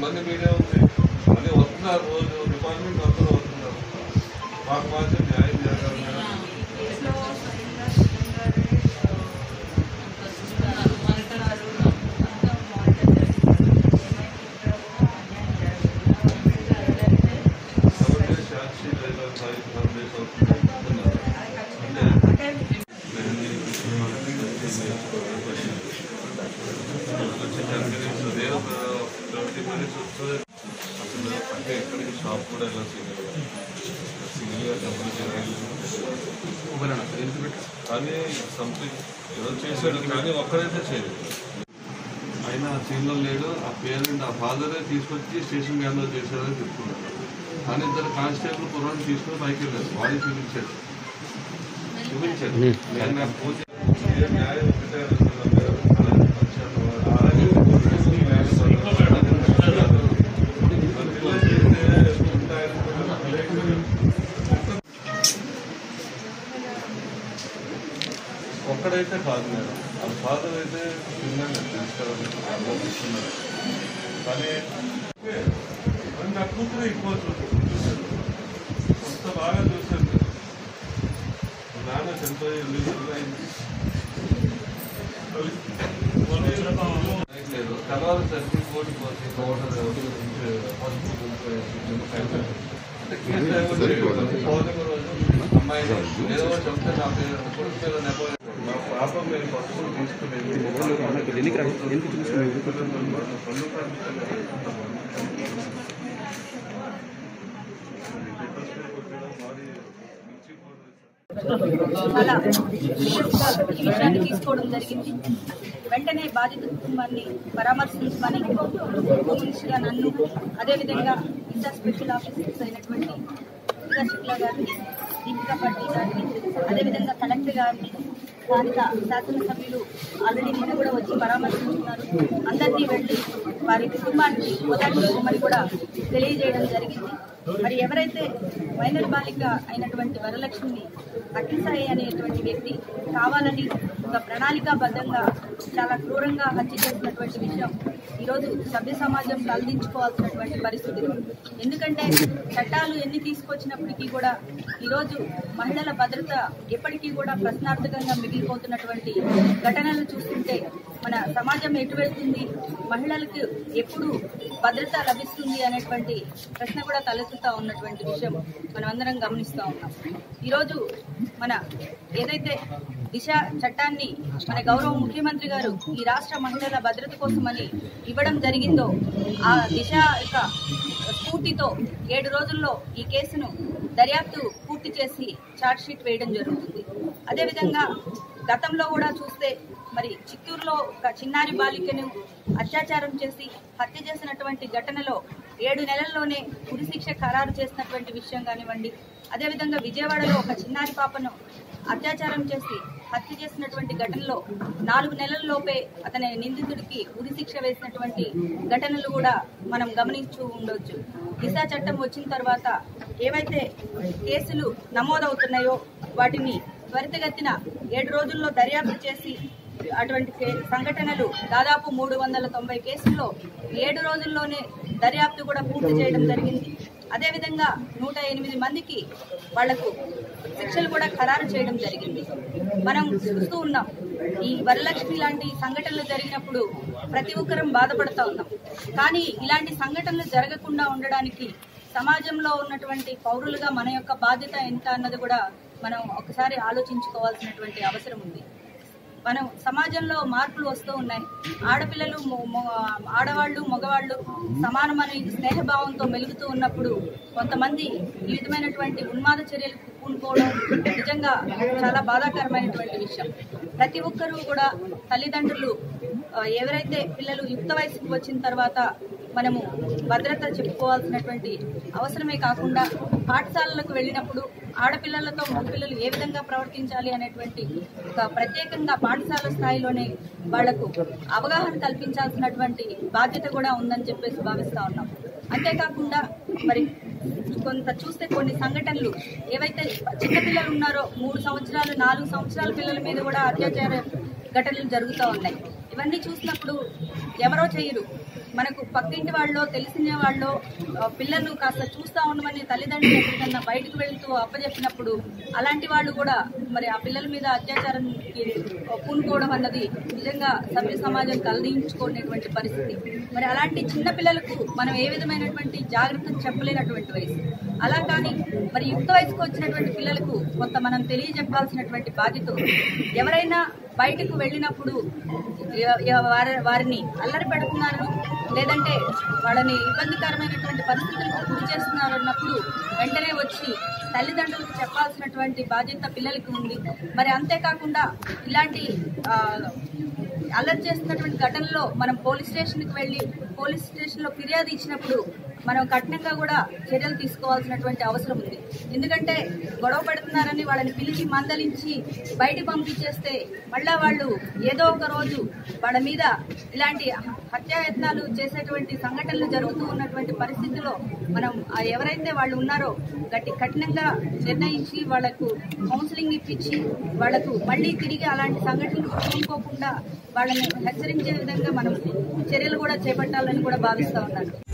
అవన్నీ మీడియా ఉంది మళ్ళీ వస్తున్నారు రోజు డిపార్ట్మెంట్ అందరూ వస్తున్నారు మాకు మాత్రం న్యాయం జరగాలి మేడం. కేసులో స్వయంగా సీఎం గారే, ఆ, మంత్రాలు అంతా మానిటర్ చేస్తున్నారు. ఏమైతే ఉంటారో అన్యాయం జరగదు. కాబట్టి ఛార్జ్ షీట్ అయిన ఫైవ్ వన్ డేస్ అవుతుంది అంటున్నారు. అంటే మెహందీ వచ్చి టెన్ మినిట్స్ నేను ట్వంటీ మినిట్స్ వస్తుంది అసలు అంటే ఎక్కడికి షాప్ కూడా ఇలా సింగిల్ సింగిల్గా డబ్బులు చేయాలి కానీ సంథింగ్ ఏదో చేశాడు కానీ ఒక్కడైతే చేయలేదు అయినా సీన్లో లేడు ఆ పేరెంట్ ఆ ఫాదరే తీసుకొచ్చి స్టేషన్ వ్యాన్లో చేశారని చెప్తున్నారు కానీ ఇద్దరు కానిస్టేబుల్ కుర్రాన్ని తీసుకొని పైకి వెళ్ళారు బాడీ చూపించాడు చూపించాడు నేను నాకు పూజ ఏ న్యాయం ఒకటే అడుగుతున్నాను మేడం. అలాగే వచ్చాను. అలాగే ఈ న్యాయం కాదు. మరి పిల్లలు చేస్తే ఉంటాయని లేకపోతే ఒక్కడైతే కాదు మేడం వాళ్ళ ఫాదర్ అయితే చిన్నగా తీసుకున్నారు కానీ మరి నా కూతురు ఎక్కువ చూసారు అంత బాగా చూశాను మా నాన్న చనిపోయి రిలీజ్ అయింది లేదు తర్వాత సర్వీస్ బోర్డు పోతే పౌడర్ పసుపు అంటే కేసు డైవర్ట్ చేయకూడదు. పౌర్ణమి రోజు అమ్మాయి ఏదో ఒకటి చెప్తే నా పేరు కొడుకు మీద నెప మా పాప మేము పట్టుకుని తీసుకునేది పన్ను చాలా సీరియస్గా ఈ విషయాన్ని తీసుకోవడం జరిగింది వెంటనే బాధిత కుటుంబాన్ని పరామర్శించమని హోమ్ మినిస్టర్గా నన్ను అదేవిధంగా దిశా స్పెషల్ ఆఫీసర్స్ అయినటువంటి దిశా శుక్లా గారిని దీపికా పాటిల్ గారిని అదేవిధంగా కలెక్టర్ గారిని స్థానిక శాసనసభ్యులు ఆల్రెడీ నిన్న కూడా వచ్చి పరామర్శించున్నారు అందరినీ వెళ్ళి వారి కుటుంబానికి ఓదార్చుకోమని కూడా తెలియజేయడం జరిగింది మరి ఎవరైతే మైనర్ బాలిక అయినటువంటి వరలక్ష్మిని అఖిలసాయి అనేటువంటి వ్యక్తి కావాలని ఒక ప్రణాళికాబద్ధంగా చాలా క్రూరంగా హత్య చేసినటువంటి విషయం ఈరోజు సభ్య సమాజం తలదించుకోవాల్సినటువంటి పరిస్థితి ఎందుకంటే చట్టాలు ఎన్ని తీసుకొచ్చినప్పటికీ కూడా ఈరోజు మహిళల భద్రత ఎప్పటికీ కూడా ప్రశ్నార్థకంగా మిగిలిపోతున్నటువంటి ఘటనలు చూస్తుంటే మన సమాజం ఎటు వెళ్తుంది మహిళలకు ఎప్పుడు భద్రత లభిస్తుంది అనేటువంటి ప్రశ్న కూడా తలెత్తుతా ఉన్నటువంటి విషయం మనం అందరం గమనిస్తూ ఉన్నాం ఈరోజు మన ఏదైతే దిశ చట్టాన్ని మన గౌరవ ముఖ్యమంత్రి గారు ఈ రాష్ట్ర మహిళల భద్రత కోసమని ఇవ్వడం జరిగిందో ఆ దిశ యొక్క స్ఫూర్తితో ఏడు రోజుల్లో ఈ కేసును దర్యాప్తు పూర్తి చేసి ఛార్జ్ షీట్ వేయడం జరుగుతుంది అదేవిధంగా గతంలో కూడా చూస్తే మరి చిత్తూరులో ఒక చిన్నారి బాలికను అత్యాచారం చేసి హత్య చేసినటువంటి ఘటనలో ఏడు నెలల్లోనే ఉరిశిక్ష ఖరారు చేసినటువంటి విషయం కానివ్వండి అదేవిధంగా విజయవాడలో ఒక చిన్నారి పాపను అత్యాచారం చేసి హత్య చేసినటువంటి ఘటనలో నాలుగు నెలల్లోపే అతని నిందితుడికి ఉరిశిక్ష వేసినటువంటి ఘటనలు కూడా మనం గమనించు ఉండొచ్చు దిశా చట్టం వచ్చిన తర్వాత ఏవైతే కేసులు నమోదవుతున్నాయో వాటిని త్వరితగతిన ఏడు రోజుల్లో దర్యాప్తు చేసి అటువంటి కే- సంఘటనలు దాదాపు మూడు వందల తొంభై కేసుల్లో ఏడు రోజుల్లోనే దర్యాప్తు కూడా పూర్తి చేయడం జరిగింది అదేవిధంగా నూట ఎనిమిది మందికి వాళ్లకు శిక్షలు కూడా ఖరారు చేయడం జరిగింది మనం చూస్తూ ఉన్నాం ఈ వరలక్ష్మి లాంటి సంఘటనలు జరిగినప్పుడు ప్రతి ఒక్కరం బాధపడుతూ ఉన్నాం కానీ ఇలాంటి సంఘటనలు జరగకుండా ఉండడానికి సమాజంలో ఉన్నటువంటి పౌరులుగా మన యొక్క బాధ్యత ఎంత అన్నది కూడా మనం ఒకసారి ఆలోచించుకోవాల్సినటువంటి అవసరం ఉంది మనం సమాజంలో మార్పులు వస్తూ ఉన్నాయి ఆడపిల్లలు మొ- మొ- ఆడవాళ్ళు మగవాళ్ళు సమానమని స్నేహభావంతో మెలుగుతూ ఉన్నప్పుడు కొంతమంది ఈ విధమైనటువంటి ఉన్మాద చర్యలకు పూనుకోవడం నిజంగా చాలా బాధాకరమైనటువంటి విషయం ప్రతి ఒక్కరూ కూడా తల్లిదండ్రులు ఆ, ఎవరైతే పిల్లలు యుక్త వయసుకు వచ్చిన తర్వాత మనము భద్రత చెప్పుకోవాల్సినటువంటి అవసరమే కాకుండా పాఠశాలలకు వెళ్ళినప్పుడు ఆడపిల్లలతో మగపిల్లలు ఏ విధంగా ప్రవర్తించాలి అనేటువంటి ఒక ప్రత్యేకంగా పాఠశాల స్థాయిలోనే వాళ్లకు అవగాహన కల్పించాల్సినటువంటి బాధ్యత కూడా ఉందని చెప్పేసి భావిస్తా ఉన్నాం అంతేకాకుండా మరి కొంత చూస్తే కొన్ని సంఘటనలు ఏవైతే చిన్నపిల్లలు ఉన్నారో మూడు సంవత్సరాలు నాలుగు సంవత్సరాల పిల్లల మీద కూడా అత్యాచార ఘటనలు జరుగుతూ ఉన్నాయి ఇవన్నీ చూసినప్పుడు ఎవరో చేయరు మనకు పక్కింటి వాళ్ళు తెలిసిన వాళ్ళు ఆ, పిల్లలు కాస్త చూస్తా ఉండమని తల్లిదండ్రులు ఎక్కడికన్నా బయటకు వెళ్తూ అప్పచెప్పినప్పుడు అలాంటి వాళ్ళు కూడా మరి ఆ పిల్లల మీద అత్యాచారానికి పూనుకోవడం అన్నది నిజంగా సభ్య సమాజం తలదించుకునేటువంటి పరిస్థితి మరి అలాంటి చిన్న పిల్లలకు మనం ఏ విధమైనటువంటి జాగ్రత్తలు చెప్పలేనటువంటి వయసు అలా కానీ మరి యుక్త వయసుకు వచ్చినటువంటి పిల్లలకు కొంత మనం తెలియజెప్పాల్సినటువంటి బాధ్యత ఉంది. ఎవరైనా బయటకు వెళ్ళినప్పుడు ఎ- ఎ- వారి- వారిని అల్లరి పెడుతున్నారు లేదంటే వాళ్ళని ఇబ్బందికరమైనటువంటి పరిస్థితులకు గురి చేస్తున్నారు అన్నప్పుడు వెంటనే వచ్చి తల్లిదండ్రులకు చెప్పాల్సినటువంటి బాధ్యత పిల్లలకి ఉంది మరి అంతేకాకుండా ఇలాంటి ఆ, అల్లరి చేస్తున్నటువంటి ఘటనలో మనం పోలీస్ స్టేషన్కి వెళ్ళి పోలీస్ స్టేషన్లో ఫిర్యాదు ఇచ్చినప్పుడు మనం కఠినంగా కూడా చర్యలు తీసుకోవాల్సినటువంటి అవసరం ఉంది ఎందుకంటే గొడవ పెడుతున్నారని వాళ్ళని పిలిచి మందలించి బయటికి పంపించేస్తే మళ్ళా వాళ్ళు ఏదో ఒక రోజు వాళ్ళ మీద ఇలాంటి హత్యాయత్నాలు చేసేటువంటి సంఘటనలు జరుగుతూ ఉన్నటువంటి పరిస్థితిలో మనం ఆ ఎవరైతే వాళ్ళు ఉన్నారో గట్టి కఠినంగా నిర్ణయించి వాళ్లకు కౌన్సిలింగ్ ఇప్పించి వాళ్లకు మళ్ళీ తిరిగి అలాంటి సంఘటనలు కోరుకోకుండా వాళ్ళని హెచ్చరించే విధంగా మనం చర్యలు కూడా చేపట్టాలని కూడా భావిస్తా ఉన్నాను